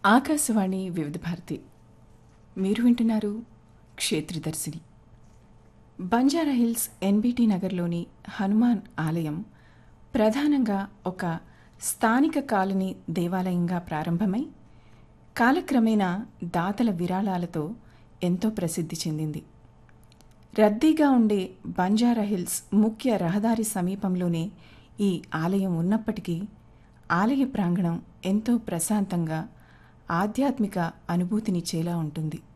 ఆకాశవాణి వివిధ భారతి మీరు వింటున్నారు క్షేత్రదర్శిని బంజారా హిల్స్ ఎన్బిటి నగర్లోని హనుమాన్ ఆలయం ప్రధానంగా ఒక స్థానిక కాలనీ దేవాలయంగా ప్రారంభమై కాలక్రమేణా దాతల విరాళాలతో ఎంతో ప్రసిద్ధి చెందింది రద్దీగా ఉండే బంజారా హిల్స్ ముఖ్య రహదారి సమీపంలోనే ఈ ఆలయం ఉన్నప్పటికీ ఆలయ ప్రాంగణం ఎంతో ప్రశాంతంగా ఆధ్యాత్మిక అనుభూతినిచ్చేలా ఉంటుంది